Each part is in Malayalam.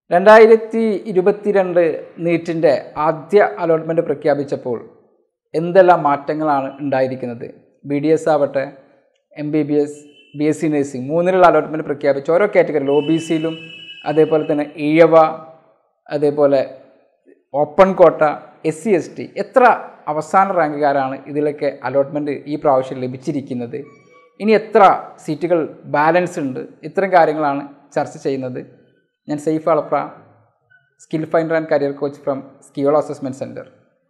രണ്ടായിരത്തി ഇരുപത്തിരണ്ട് നീറ്റിൻ്റെ ആദ്യ അലോട്ട്മെൻറ്റ് പ്രഖ്യാപിച്ചപ്പോൾ എന്തെല്ലാം മാറ്റങ്ങളാണ് ഉണ്ടായിരിക്കുന്നത് ബി ഡി എസ് ആവട്ടെ M B B S B S C nursing മൂന്നിലുള്ള അലോട്ട്മെൻറ്റ് പ്രഖ്യാപിച്ചു ഓരോ കാറ്റഗറിയിൽ ഒ ബി സിയിലും അതേപോലെ തന്നെ ഈഴവ അതേപോലെ ഓപ്പൺ കോട്ട എസ് സി എസ് ടി എത്ര അവസാന റാങ്കുകാരാണ് ഇതിലൊക്കെ അലോട്ട്മെൻറ്റ് ഈ പ്രാവശ്യം ലഭിച്ചിരിക്കുന്നത് ഇനി എത്ര സീറ്റുകൾ ബാലൻസ് ഉണ്ട് ഇത്തരം കാര്യങ്ങളാണ് ചർച്ച ചെയ്യുന്നത് ഞാൻ Saif Alapra skill finder and career coach from സ്കിയോൾ അസസ്മെൻറ്റ് സെൻറ്റർ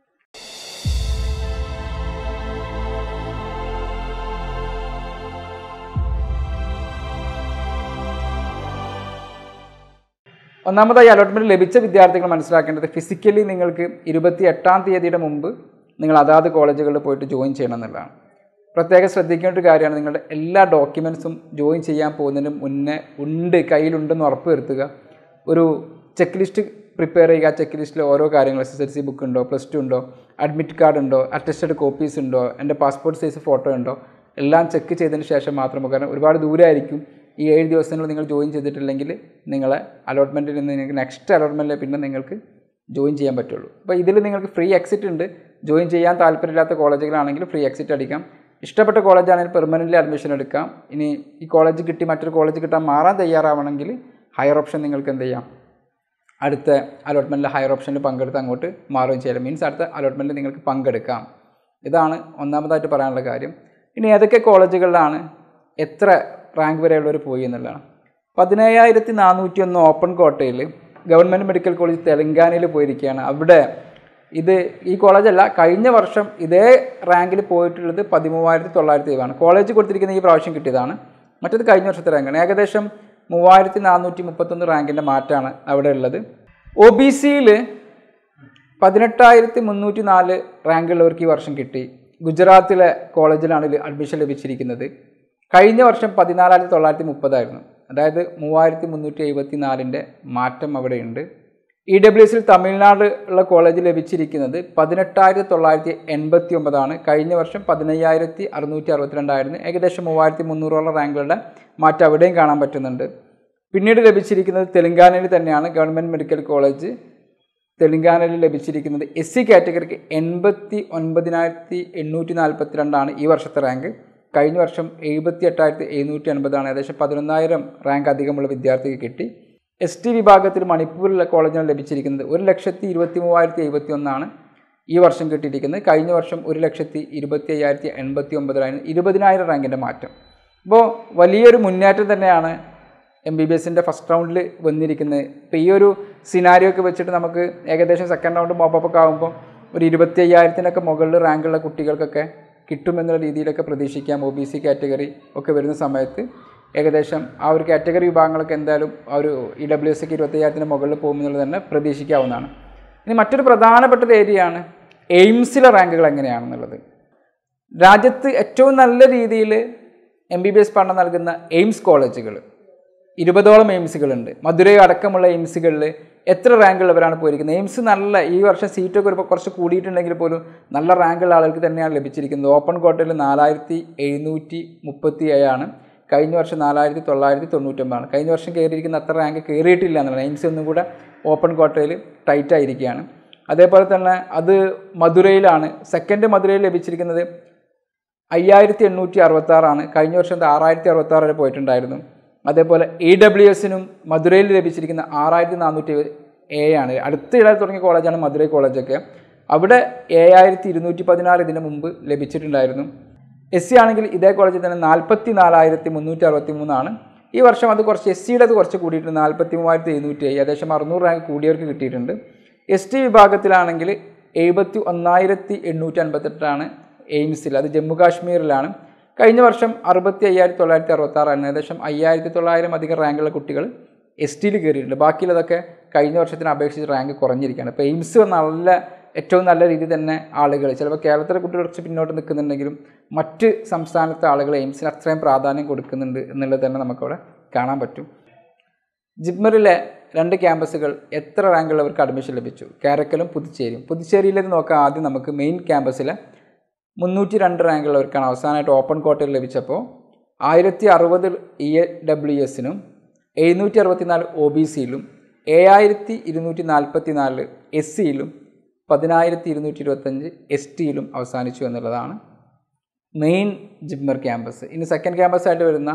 ഒന്നാമതായി അലോട്ട്മെൻറ്റ് ലഭിച്ച വിദ്യാർത്ഥികൾ മനസ്സിലാക്കേണ്ടത് ഫിസിക്കലി നിങ്ങൾക്ക് ഇരുപത്തി എട്ടാം തീയതിയുടെ മുമ്പ് നിങ്ങൾ അതാത് കോളേജുകളിൽ പോയിട്ട് ജോയിൻ ചെയ്യണം എന്നുള്ളതാണ് പ്രത്യേകം ശ്രദ്ധിക്കേണ്ട ഒരു കാര്യമാണ് നിങ്ങളുടെ എല്ലാ ഡോക്യുമെൻസും ജോയിൻ ചെയ്യാൻ പോകുന്നതിന് മുന്നേ ഉണ്ട് കയ്യിലുണ്ടെന്ന് ഉറപ്പ് വരുത്തുക ഒരു ചെക്ക് ലിസ്റ്റ് പ്രിപ്പയർ ചെയ്യുക ആ ചെക്ക് ലിസ്റ്റിൽ ഓരോ കാര്യങ്ങൾ S S L C book ഉണ്ടോ പ്ലസ് ടു ഉണ്ടോ അഡ്മിറ്റ് കാർഡ് ഉണ്ടോ അറ്റസ്റ്റഡ് കോപ്പീസ് ഉണ്ടോ എൻ്റെ പാസ്പോർട്ട് സൈസ് ഫോട്ടോ ഉണ്ടോ എല്ലാം ചെക്ക് ചെയ്തതിന് ശേഷം മാത്രം കാരണം ഒരുപാട് ദൂരമായിരിക്കും ഈ ഏഴ് ദിവസങ്ങൾ നിങ്ങൾ ജോയിൻ ചെയ്തിട്ടില്ലെങ്കിൽ നിങ്ങളെ അലോട്ട്മെൻറ്റിൽ നിന്ന് നിങ്ങൾക്ക് നെക്സ്റ്റ് അലോട്ട്മെൻറ്റിൽ പിന്നെ നിങ്ങൾക്ക് ജോയിൻ ചെയ്യാൻ പറ്റുള്ളൂ അപ്പോൾ ഇതിൽ നിങ്ങൾക്ക് ഫ്രീ എക്സിറ്റ് ഉണ്ട് ജോയിൻ ചെയ്യാൻ താല്പര്യമില്ലാത്ത കോളേജുകളാണെങ്കിൽ ഫ്രീ എക്സിറ്റ് അടിക്കാം ഇഷ്ടപ്പെട്ട കോളേജാണെങ്കിൽ പെർമനൻ്റ്ലി അഡ്മിഷൻ എടുക്കാം ഇനി ഈ കോളേജ് കിട്ടി മറ്റൊരു കോളേജ് കിട്ടാൻ മാറാൻ തയ്യാറാവണമെങ്കിൽ ഹയർ ഓപ്ഷൻ നിങ്ങൾക്ക് എന്ത് ചെയ്യാം അടുത്ത അലോട്ട്മെൻറ്റിൽ ഹയർ ഓപ്ഷനിൽ പങ്കെടുത്ത് അങ്ങോട്ട് മാറുകയും ചെയ്യാം മീൻസ് അടുത്ത അലോട്ട്മെൻറ്റിൽ നിങ്ങൾക്ക് പങ്കെടുക്കാം ഇതാണ് ഒന്നാമതായിട്ട് പറയാനുള്ള കാര്യം ഇനി ഏതൊക്കെ കോളേജുകളിലാണ് എത്ര റാങ്ക് വരെയുള്ളവർ പോയി എന്നുള്ളതാണ് പതിനയ്യായിരത്തി നാനൂറ്റി ഒന്ന് ഓപ്പൺ കോട്ടയിൽ ഗവൺമെൻറ് മെഡിക്കൽ കോളേജ് തെലങ്കാനയിൽ പോയിരിക്കുകയാണ് അവിടെ ഇത് ഈ കോളേജല്ല കഴിഞ്ഞ വർഷം ഇതേ റാങ്കിൽ പോയിട്ടുള്ളത് പതിമൂവായിരത്തി തൊള്ളായിരത്തി ഏഴാണ് കോളേജ് കൊടുത്തിരിക്കുന്ന ഈ പ്രാവശ്യം കിട്ടിയതാണ് മറ്റത് കഴിഞ്ഞ വർഷത്തെ റാങ്കാണ് ഏകദേശം മൂവായിരത്തി നാനൂറ്റി മുപ്പത്തൊന്ന് റാങ്കിൻ്റെ മാറ്റമാണ് അവിടെ ഉള്ളത് ഒ ബി സിയിൽ പതിനെട്ടായിരത്തി മുന്നൂറ്റി നാല് റാങ്കുള്ളവർക്ക് ഈ വർഷം കിട്ടി ഗുജറാത്തിലെ കോളേജിലാണ് ഇത് അഡ്മിഷൻ ലഭിച്ചിരിക്കുന്നത് കഴിഞ്ഞ വർഷം പതിനാലായിരത്തി തൊള്ളായിരത്തി മുപ്പതായിരുന്നു അതായത് മൂവായിരത്തി മുന്നൂറ്റി എഴുപത്തി നാലിൻ്റെ മാറ്റം അവിടെയുണ്ട് ഇ ഡബ്ല്യു എസിൽ തമിഴ്നാട് ഉള്ള കോളേജ് ലഭിച്ചിരിക്കുന്നത് പതിനെട്ടായിരത്തി തൊള്ളായിരത്തി എൺപത്തി ഒമ്പതാണ് കഴിഞ്ഞ വർഷം പതിനയ്യായിരത്തി അറുന്നൂറ്റി അറുപത്തിരണ്ടായിരുന്നു ഏകദേശം മൂവായിരത്തി മുന്നൂറോളം റാങ്കുകളുടെ മാറ്റം അവിടെയും കാണാൻ പറ്റുന്നുണ്ട് പിന്നീട് ലഭിച്ചിരിക്കുന്നത് തെലങ്കാനയിൽ തന്നെയാണ് ഗവൺമെൻറ് മെഡിക്കൽ കോളേജ് തെലങ്കാനയിൽ ലഭിച്ചിരിക്കുന്നത് എസ് സി കാറ്റഗറിക്ക് എൺപത്തി ഒൻപതിനായിരത്തി എണ്ണൂറ്റി നാൽപ്പത്തി രണ്ടാണ് ഈ വർഷത്തെ റാങ്ക് കഴിഞ്ഞ വർഷം എഴുപത്തി എട്ടായിരത്തി എഴുന്നൂറ്റി എൺപതാണ് ഏകദേശം പതിനൊന്നായിരം റാങ്ക് അധികമുള്ള വിദ്യാർത്ഥിക്ക് കിട്ടി എസ് ടി വിഭാഗത്തിൽ മണിപ്പൂരിലെ കോളേജിന് ലഭിച്ചിരിക്കുന്നത് ഒരു ലക്ഷത്തി ഇരുപത്തി മൂവായിരത്തി എഴുപത്തി ഒന്നാണ് ഈ വർഷം കിട്ടിയിരിക്കുന്നത് കഴിഞ്ഞ വർഷം ഒരു ലക്ഷത്തി ഇരുപത്തി അയ്യായിരത്തി എൺപത്തി ഒമ്പതിലായിരുന്നു ഇരുപതിനായിരം റാങ്കിൻ്റെ മാറ്റം അപ്പോൾ വലിയൊരു മുന്നേറ്റം തന്നെയാണ് എം ബി ബി എസിൻ്റെ ഫസ്റ്റ് റൗണ്ടിൽ വന്നിരിക്കുന്നത് ഇപ്പോൾ ഈ ഒരു സിനാരിയോ ഒക്കെ വെച്ചിട്ട് നമുക്ക് ഏകദേശം സെക്കൻഡ് റൗണ്ട് മോപ്പപ്പൊക്കെ ആകുമ്പോൾ ഒരു ഇരുപത്തി അയ്യായിരത്തിനൊക്കെ മുകളിൽ റാങ്കുള്ള കുട്ടികൾക്കൊക്കെ കിട്ടുമെന്നുള്ള രീതിയിലൊക്കെ പ്രതീക്ഷിക്കാം ഒ ബി സി കാറ്റഗറി ഒക്കെ വരുന്ന സമയത്ത് ഏകദേശം ആ ഒരു കാറ്റഗറി വിഭാഗങ്ങളൊക്കെ എന്തായാലും ആ ഒരു ഇ ഡബ്ല്യു എസ് ഒക്കെ ഇരുപത്തയ്യായിരത്തിന് മുകളിൽ പോകുമെന്നുള്ളത് തന്നെ പ്രതീക്ഷിക്കാവുന്നതാണ് ഇനി മറ്റൊരു പ്രധാനപ്പെട്ട ഒരു ഏരിയയാണ് എയിംസിലെ റാങ്കുകൾ എങ്ങനെയാണെന്നുള്ളത് രാജ്യത്ത് ഏറ്റവും നല്ല രീതിയിൽ എം ബി ബി എസ് പഠനം നൽകുന്ന എയിംസ് കോളേജുകൾ ഇരുപതോളം എയിംസുകളുണ്ട് മധുരൈ അടക്കമുള്ള എയിംസുകളിൽ എത്ര റാങ്കുള്ളവരാണ് പോയിരിക്കുന്നത് എയിംസ് നല്ല ഈ വർഷം സീറ്റൊക്കെ ഒരു കുറച്ച് കൂടിയിട്ടുണ്ടെങ്കിൽ പോലും നല്ല റാങ്കുള്ള ആളുകൾക്ക് തന്നെയാണ് ലഭിച്ചിരിക്കുന്നത് ഓപ്പൺ കോട്ടയിൽ നാലായിരത്തി എഴുന്നൂറ്റി മുപ്പത്തി ഏഴാണ് കഴിഞ്ഞ വർഷം നാലായിരത്തി തൊള്ളായിരത്തി തൊണ്ണൂറ്റൊമ്പതാണ് കഴിഞ്ഞ വർഷം കയറിയിരിക്കുന്ന അത്ര റാങ്ക് കയറിയിട്ടില്ല എന്നുള്ളത് എയിംസ് ഒന്നും കൂടെ ഓപ്പൺ കോട്ടയിൽ ടൈറ്റ് ആയിരിക്കുകയാണ് അതേപോലെ തന്നെ അത് മധുരയിലാണ് സെക്കൻഡ് മധുരയിൽ ലഭിച്ചിരിക്കുന്നത് അയ്യായിരത്തി എണ്ണൂറ്റി അറുപത്തി ആറാണ് കഴിഞ്ഞ വർഷം അത് ആറായിരത്തി അറുപത്തി ആറ് വരെ പോയിട്ടുണ്ടായിരുന്നു അതേപോലെ ഇ ഡബ്ല്യു എസിനും മധുരയിൽ ലഭിച്ചിരിക്കുന്ന ആറായിരത്തി നാനൂറ്റി എ ആണ് അടുത്തിടെ തുടങ്ങിയ കോളേജാണ് മധുരൈ കോളേജൊക്കെ അവിടെ ഏഴായിരത്തി ഇരുന്നൂറ്റി പതിനാറ് ഇതിന് മുമ്പ് ലഭിച്ചിട്ടുണ്ടായിരുന്നു എസ് സി ആണെങ്കിൽ ഇതേ കോളേജിൽ തന്നെ നാൽപ്പത്തി നാലായിരത്തി മുന്നൂറ്റി അറുപത്തി മൂന്നാണ് ഈ വർഷം അത് കുറച്ച് എസ് സിയുടെ അത് കുറച്ച് കൂടിയിട്ടുണ്ട് നാൽപ്പത്തി മൂവായിരത്തി എഴുന്നൂറ്റി ഏഴ് ഏകദേശം അറുന്നൂറ് റാങ്ക് കൂടിയവർക്ക് കിട്ടിയിട്ടുണ്ട് എസ് ടി വിഭാഗത്തിലാണെങ്കിൽ എഴുപത്തി ഒന്നായിരത്തി എണ്ണൂറ്റി അൻപത്തെട്ടാണ് എയിംസിൽ അത് ജമ്മു കാശ്മീരിലാണ് കഴിഞ്ഞ വർഷം അറുപത്തി അയ്യായിരത്തി തൊള്ളായിരത്തി അറുപത്തി ആറാണ് ഏകദേശം അയ്യായിരത്തി തൊള്ളായിരം അധികം റാങ്കുള്ള കുട്ടികൾ എസ് ടിയിൽ കയറിയിട്ടുണ്ട് ബാക്കിയുള്ളതൊക്കെ കഴിഞ്ഞ വർഷത്തിനെ അപേക്ഷിച്ച് റാങ്ക് കുറഞ്ഞിരിക്കുകയാണ് ഇപ്പോൾ എയിംസ് നല്ല ഏറ്റവും നല്ല രീതിയിൽ തന്നെ ആളുകൾ ചിലപ്പോൾ കേരളത്തിലെ കുട്ടികൾ കുറച്ച് പിന്നോട്ട് നിൽക്കുന്നുണ്ടെങ്കിലും മറ്റ് സംസ്ഥാനത്തെ ആളുകൾ എയിംസിന് അത്രയും പ്രാധാന്യം കൊടുക്കുന്നുണ്ട് എന്നുള്ളത് തന്നെ നമുക്കവിടെ കാണാൻ പറ്റും ജിപ്മറിലെ രണ്ട് ക്യാമ്പസുകൾ എത്ര റാങ്കുള്ളവർക്ക് അഡ്മിഷൻ ലഭിച്ചു കാരക്കലും പുതുച്ചേരിയും പുതുച്ചേരിയിലേക്ക് നോക്കാം ആദ്യം നമുക്ക് മെയിൻ ക്യാമ്പസിലെ മുന്നൂറ്റി രണ്ട് റാങ്കുള്ളവർക്കാണ് അവസാനമായിട്ട് ഓപ്പൺ കോട്ടയിൽ ലഭിച്ചപ്പോൾ ആയിരത്തി അറുപത് ഇ എ ഡബ്ല്യു എസിനും എഴുന്നൂറ്റി അറുപത്തിനാല് ഒ ബി സിയിലും ഏഴായിരത്തി ഇരുന്നൂറ്റി നാൽപ്പത്തി നാല് എസ് സിയിലും പതിനായിരത്തി ഇരുന്നൂറ്റി ഇരുപത്തഞ്ച് എസ് ടിയിലും അവസാനിച്ചു എന്നുള്ളതാണ് മെയിൻ ജിമ്മർ ക്യാമ്പസ് ഇനി സെക്കൻഡ് ക്യാമ്പസ് ആയിട്ട് വരുന്ന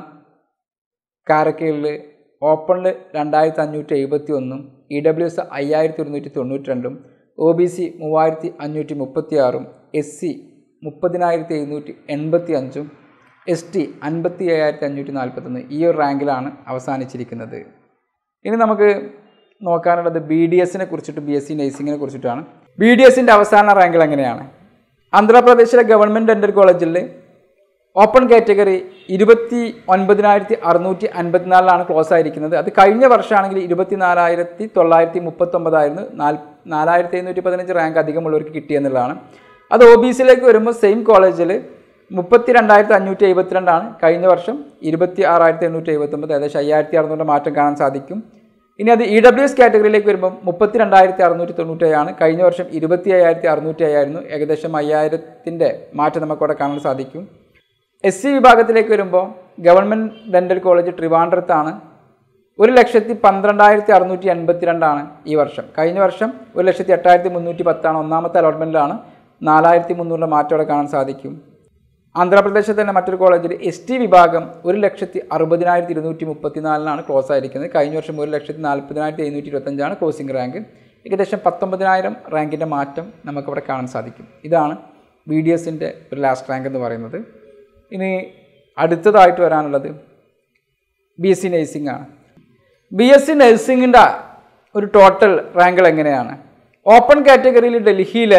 കാരക്കയിൽ ഓപ്പണിൽ രണ്ടായിരത്തി അഞ്ഞൂറ്റി എഴുപത്തി ഒന്നും ഇ ഡബ്ല്യു എസ് അയ്യായിരത്തി ഒരുന്നൂറ്റി തൊണ്ണൂറ്റി രണ്ടും ഒ ബി സി മൂവായിരത്തി അഞ്ഞൂറ്റി മുപ്പത്തി ആറും എസ് സി മുപ്പതിനായിരത്തി എഴുന്നൂറ്റി എൺപത്തി അഞ്ചും എസ് ടി അൻപത്തി ഏഴായിരത്തി അഞ്ഞൂറ്റി നാൽപ്പത്തൊന്ന് ഈ ഒരു റാങ്കിലാണ് അവസാനിച്ചിരിക്കുന്നത് ഇനി നമുക്ക് നോക്കാനുള്ളത് ബി ഡി എസിനെ കുറിച്ചിട്ട് ബി എസ് സി നഴ്സിങ്ങിനെ കുറിച്ചിട്ടാണ് ബി ഡി എസിൻ്റെ അവസാന റാങ്കിൽ എങ്ങനെയാണ് ആന്ധ്രാപ്രദേശിലെ ഗവൺമെൻറ് ഡെൻ്റൽ കോളേജിൽ ഓപ്പൺ കാറ്റഗറി ഇരുപത്തി ഒൻപതിനായിരത്തി അറുന്നൂറ്റി അൻപത്തിനാലിലാണ് ക്ലോസ് ആയിരിക്കുന്നത് അത് കഴിഞ്ഞ വർഷമാണെങ്കിൽ ഇരുപത്തി നാലായിരത്തി തൊള്ളായിരത്തി മുപ്പത്തൊമ്പതായിരുന്നു നാൽ നാലായിരത്തി എഴുന്നൂറ്റി പതിനഞ്ച് റാങ്ക് അധികമുള്ളവർക്ക് കിട്ടിയെന്നുള്ളതാണ് അത് ഒ ബി സിയിലേക്ക് വരുമ്പോൾ സെയിം കോളേജിൽ മുപ്പത്തി രണ്ടായിരത്തി അഞ്ഞൂറ്റി എഴുപത്തിരണ്ടാണ് കഴിഞ്ഞ വർഷം ഇരുപത്തി ആറായിരത്തി എണ്ണൂറ്റി എഴുപത്തൊമ്പത് ഏകദേശം അയ്യായിരത്തി അറുന്നൂറ് മാറ്റം കാണാൻ സാധിക്കും ഇനി അത് ഇ ഡബ്ല്യു എസ് കാറ്റഗറിയിലേക്ക് വരുമ്പോൾ മുപ്പത്തി രണ്ടായിരത്തി അറുന്നൂറ്റി തൊണ്ണൂറ്റേഴാണ് കഴിഞ്ഞ വർഷം ഇരുപത്തി അയ്യായിരത്തി അറുന്നൂറ്റി ആയിരുന്നു ഏകദേശം അയ്യായിരത്തിൻ്റെ മാറ്റം നമുക്കവിടെ കാണാൻ സാധിക്കും എസ് സി വിഭാഗത്തിലേക്ക് വരുമ്പോൾ ഗവൺമെൻറ് ഡെൻ്റൽ കോളേജ് ട്രിവാൻഡ്രത്താണ് ഒരു ലക്ഷത്തി പന്ത്രണ്ടായിരത്തി അറുന്നൂറ്റി എൺപത്തി രണ്ടാണ് ഈ വർഷം കഴിഞ്ഞ വർഷം ഒരു ലക്ഷത്തി എട്ടായിരത്തി മുന്നൂറ്റി പത്താണ് ഒന്നാമത്തെ അലോട്ട്മെൻറ്റിലാണ് നാലായിരത്തി മുന്നൂറിൻ്റെ മാറ്റം അവിടെ കാണാൻ സാധിക്കും ആന്ധ്രാപ്രദേശത്ത് തന്നെ മറ്റൊരു കോളേജിൽ എസ് ടി വിഭാഗം ഒരു ലക്ഷത്തി അറുപതിനായിരത്തി ഇരുന്നൂറ്റി മുപ്പത്തിനാലിനാണ് ക്ലോസ് ആയിരിക്കുന്നത് കഴിഞ്ഞ വർഷം ഒരു ലക്ഷത്തി നാൽപ്പതിനായിരത്തി എഴുന്നൂറ്റി ഇരുപത്തഞ്ചാണ് ക്ലോസിംഗ് റാങ്ക് ഏകദേശം പത്തൊമ്പതിനായിരം റാങ്കിൻ്റെ മാറ്റം നമുക്കവിടെ കാണാൻ സാധിക്കും ഇതാണ് ബി ഡി എസിൻ്റെ ഒരു ലാസ്റ്റ് റാങ്ക് എന്ന് പറയുന്നത് ഇനി അടുത്തതായിട്ട് വരാനുള്ളത് ബി എസ് സി നഴ്സിംഗ് ആണ് ബി എസ് സി നഴ്സിംഗിൻ്റെ ഒരു ടോട്ടൽ റാങ്കുകൾ എങ്ങനെയാണ് ഓപ്പൺ കാറ്റഗറിയിൽ ഡൽഹിയിലെ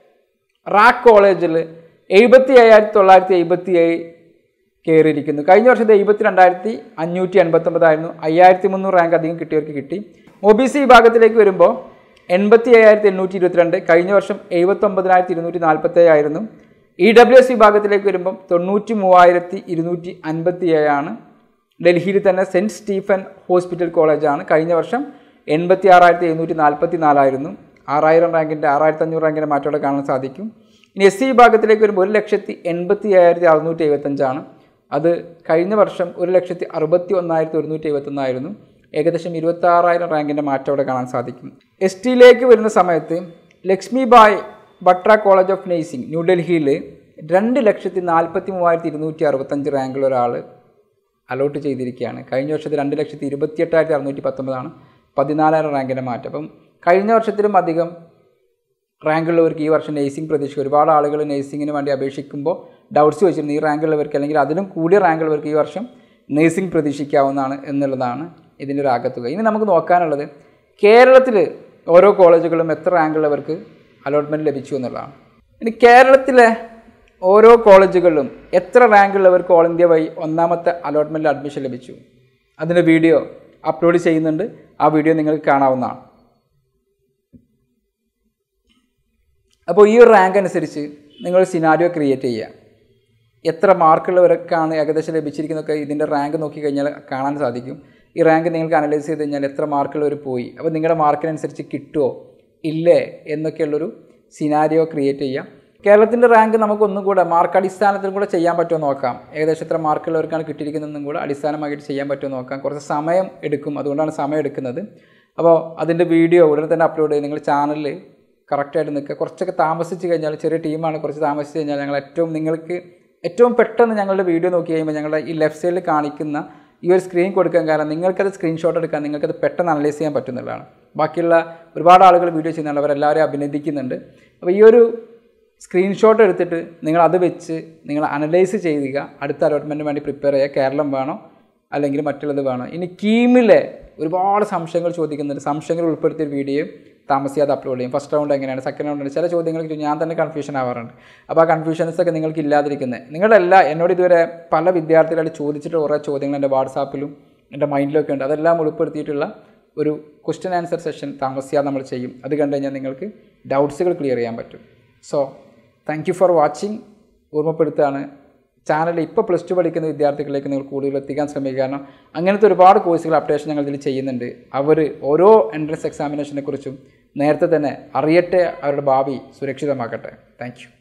റാക്ക് കോളേജിൽ എഴുപത്തി അയ്യായിരത്തി തൊള്ളായിരത്തി എഴുപത്തി ഏഴ് കയറിയിരിക്കുന്നു കഴിഞ്ഞ വർഷത്തെ എഴുപത്തി രണ്ടായിരത്തി അഞ്ഞൂറ്റി എൺപത്തൊമ്പതായിരുന്നു അയ്യായിരത്തി മുന്നൂറ് റാങ്ക് അധികം കിട്ടിയവർക്ക് കിട്ടി ഒ ബി സി വിഭാഗത്തിലേക്ക് വരുമ്പോൾ എൺപത്തി അയ്യായിരത്തി എണ്ണൂറ്റി ഇരുപത്തിരണ്ട് കഴിഞ്ഞ വർഷം എഴുപത്തൊമ്പതിനായിരത്തി ഇരുന്നൂറ്റി നാൽപ്പത്തേഴ് ആയിരുന്നു ഇ ഡബ്ല്യു എസ് വിഭാഗത്തിലേക്ക് വരുമ്പം തൊണ്ണൂറ്റി മൂവായിരത്തി ഇരുന്നൂറ്റി അൻപത്തി ഏഴാണ് ഡൽഹിയിൽ തന്നെ സെൻറ്റ് സ്റ്റീഫൻ ഹോസ്പിറ്റൽ കോളേജാണ് കഴിഞ്ഞ വർഷം എൺപത്തി ആറായിരത്തി എഴുന്നൂറ്റി നാൽപ്പത്തി നാലായിരുന്നു ആറായിരം റാങ്കിൻ്റെ ആറായിരത്തി അഞ്ഞൂറ് റാങ്കിൻ്റെ മാറ്റോടെ കാണാൻ സാധിക്കും ഇനി എസ് സി വിഭാഗത്തിലേക്ക് വരുമ്പോൾ ഒരു ലക്ഷത്തി എൺപത്തി ഏഴായിരത്തി അറുന്നൂറ്റി എഴുപത്തഞ്ചാണ് അത് കഴിഞ്ഞ വർഷം ഒരു ലക്ഷത്തി അറുപത്തി ഒന്നായിരത്തി ഒരുന്നൂറ്റി എഴുപത്തൊന്നായിരുന്നു ഏകദേശം ഇരുപത്തി ആറായിരം റാങ്കിൻ്റെ മാറ്റം അവിടെ കാണാൻ സാധിക്കും എസ് ടിയിലേക്ക് വരുന്ന സമയത്ത് Lakshmi Bai Batra college of nursing ന്യൂഡൽഹിയിൽ രണ്ട് ലക്ഷത്തി നാൽപ്പത്തി മൂവായിരത്തി ഇരുന്നൂറ്റി അറുപത്തഞ്ച് റാങ്കിൽ ഒരാൾ അലോട്ട് ചെയ്തിരിക്കുകയാണ് കഴിഞ്ഞ വർഷത്തിൽ രണ്ട് ലക്ഷത്തി ഇരുപത്തിയെട്ടായിരത്തി അറുന്നൂറ്റി പത്തൊമ്പതാണ് പതിനാലായിരം റാങ്കിൻ്റെ മാറ്റം അപ്പം കഴിഞ്ഞ വർഷത്തിലും അധികം റാങ്കുള്ളവർക്ക് ഈ വർഷം നേഴ്സിംഗ് പ്രതീക്ഷിക്കും ഒരുപാട് ആളുകൾ നേഴ്സിങ്ങിന് വേണ്ടി അപേക്ഷിക്കുമ്പോൾ ഡൗട്ട്സ് വെച്ചിരുന്നു ഈ റാങ്കുള്ളവർക്ക് അല്ലെങ്കിൽ അതിലും കൂടിയ റാങ്കുള്ളവർക്ക് ഈ വർഷം നേഴ്സിംഗ് പ്രതീക്ഷിക്കാവുന്നതാണ് എന്നുള്ളതാണ് ഇതിൻ്റെ ഒരു ആകത്തുക ഇനി നമുക്ക് നോക്കാനുള്ളത് കേരളത്തിൽ ഓരോ കോളേജുകളും എത്ര റാങ്കുള്ളവർക്ക് അലോട്ട്മെൻറ്റ് ലഭിച്ചു എന്നുള്ളതാണ് ഇനി കേരളത്തിലെ ഓരോ കോളേജുകളിലും എത്ര റാങ്കുള്ളവർക്ക് ഓൾ ഇന്ത്യ വഴി ഒന്നാമത്തെ അലോട്ട്മെൻറ്റിൽ അഡ്മിഷൻ ലഭിച്ചു അതിൻ്റെ വീഡിയോ അപ്ലോഡ് ചെയ്യുന്നുണ്ട് ആ വീഡിയോ നിങ്ങൾക്ക് കാണാവുന്നതാണ് അപ്പോൾ ഈ ഒരു റാങ്ക് അനുസരിച്ച് നിങ്ങൾ സിനാരിയോ ക്രിയേറ്റ് ചെയ്യുക എത്ര മാർക്കുള്ളവർക്കാണ് ഏകദേശം ലഭിച്ചിരിക്കുന്നതൊക്കെ ഇതിൻ്റെ റാങ്ക് നോക്കിക്കഴിഞ്ഞാൽ കാണാൻ സാധിക്കും ഈ റാങ്ക് നിങ്ങൾക്ക് അനലൈസ് ചെയ്ത് കഴിഞ്ഞാൽ എത്ര മാർക്കുള്ളവർ പോയി അപ്പോൾ നിങ്ങളുടെ മാർക്കിനനുസരിച്ച് കിട്ടുമോ ഇല്ലേ എന്നൊക്കെയുള്ളൊരു സിനാരിയോ ക്രിയേറ്റ് ചെയ്യാം കേരളത്തിൻ്റെ റാങ്ക് നമുക്കൊന്നും കൂടെ മാർക്ക് അടിസ്ഥാനത്തിൽ കൂടെ ചെയ്യാൻ പറ്റുമോ നോക്കാം ഏകദേശം എത്ര മാർക്കുള്ളവർക്കാണ് കിട്ടിയിരിക്കുന്നതെന്നും കൂടെ അടിസ്ഥാനമായിട്ട് ചെയ്യാൻ പറ്റുമോ നോക്കാം കുറച്ച് സമയം എടുക്കും അതുകൊണ്ടാണ് സമയം എടുക്കുന്നത് അപ്പോൾ അതിൻ്റെ വീഡിയോ ഉടനെ തന്നെ അപ്ലോഡ് ചെയ്ത് നിങ്ങൾ ചാനലിൽ കറക്റ്റായിട്ട് നിൽക്കുക കുറച്ചൊക്കെ താമസിച്ച് കഴിഞ്ഞാൽ ചെറിയ ടീമാണ് കുറച്ച് താമസിച്ച് കഴിഞ്ഞാൽ ഞങ്ങൾ ഏറ്റവും നിങ്ങൾക്ക് ഏറ്റവും പെട്ടെന്ന് ഞങ്ങളുടെ വീഡിയോ നോക്കി കഴിയുമ്പോൾ ഞങ്ങളുടെ ഈ ലെഫ്റ്റ് സൈഡിൽ കാണിക്കുന്ന ഈ ഒരു സ്ക്രീൻ കൊടുക്കാൻ കാരണം നിങ്ങൾക്കത് സ്ക്രീൻഷോട്ട് എടുക്കാൻ നിങ്ങൾക്കത് പെട്ടെന്ന് അനലൈസ് ചെയ്യാൻ പറ്റുന്നതാണ് ബാക്കിയുള്ള ഒരുപാട് ആളുകൾ വീഡിയോ ചെയ്യുന്നുണ്ട് അവരെല്ലാവരെയും അഭിനന്ദിക്കുന്നുണ്ട് അപ്പോൾ ഈ ഒരു സ്ക്രീൻഷോട്ട് എടുത്തിട്ട് നിങ്ങൾ അത് വെച്ച് നിങ്ങൾ അനലൈസ് ചെയ്യുക അടുത്ത അലോട്ട്മെൻറ്റിന് വേണ്ടി പ്രിപ്പയർ ചെയ്യുക കേരളം വേണോ അല്ലെങ്കിൽ മറ്റുള്ളത് വേണോ ഇനി കീമിലെ ഒരുപാട് സംശയങ്ങൾ ചോദിക്കുന്നുണ്ട് സംശയങ്ങൾ ഉൾപ്പെടുത്തിയ ഒരു വീഡിയോ താമസിയാതെ അപ്ലോഡ് ചെയ്യും ഫസ്റ്റ് റൗണ്ട് എങ്ങനെയാണ് സെക്കൻഡ് റൗണ്ട് ചില ചോദ്യങ്ങൾക്ക് ഞാൻ തന്നെ കൺഫ്യൂഷൻ ആവാറുണ്ട് അപ്പോൾ ആ കൺഫ്യൂഷൻസ് ഒക്കെ നിങ്ങൾക്ക് ഇല്ലാതിരിക്കുന്നത് നിങ്ങളല്ല എന്നോട് ഇതുവരെ പല വിദ്യാർത്ഥികളായിട്ട് ചോദിച്ചിട്ട് കുറേ ചോദ്യങ്ങൾ എൻ്റെ വാട്സാപ്പിലും എൻ്റെ മൈൻഡിലൊക്കെ ഉണ്ട് അതെല്ലാം ഉൾപ്പെടുത്തിയിട്ടുള്ള ഒരു ക്വസ്റ്റ്യൻ ആൻസർ സെഷൻ താമസിയാതെ നമ്മൾ ചെയ്യും അത് കണ്ടു കഴിഞ്ഞാൽ നിങ്ങൾക്ക് ഡൗട്ട്സുകൾ ക്ലിയർ ചെയ്യാൻ പറ്റും so thank you for watching ഓർമ്മപ്പെടുത്തുകയാണ് ചാനൽ ഇപ്പോൾ പ്ലസ് ടു പഠിക്കുന്ന വിദ്യാർത്ഥികളിലേക്ക് നിങ്ങൾ കൂടുതൽ എത്തിക്കാൻ ശ്രമിക്കുക കാരണം അങ്ങനത്തെ ഒരുപാട് കോഴ്സുകൾ അപ്ഡേഷൻ ഞങ്ങൾ ഇതിൽ ചെയ്യുന്നുണ്ട് അവർ ഓരോ എൻട്രൻസ് എക്സാമിനേഷനെ കുറിച്ചും നേരത്തെ തന്നെ അറിയട്ടെ അവരുടെ ഭാവി സുരക്ഷിതമാക്കട്ടെ താങ്ക്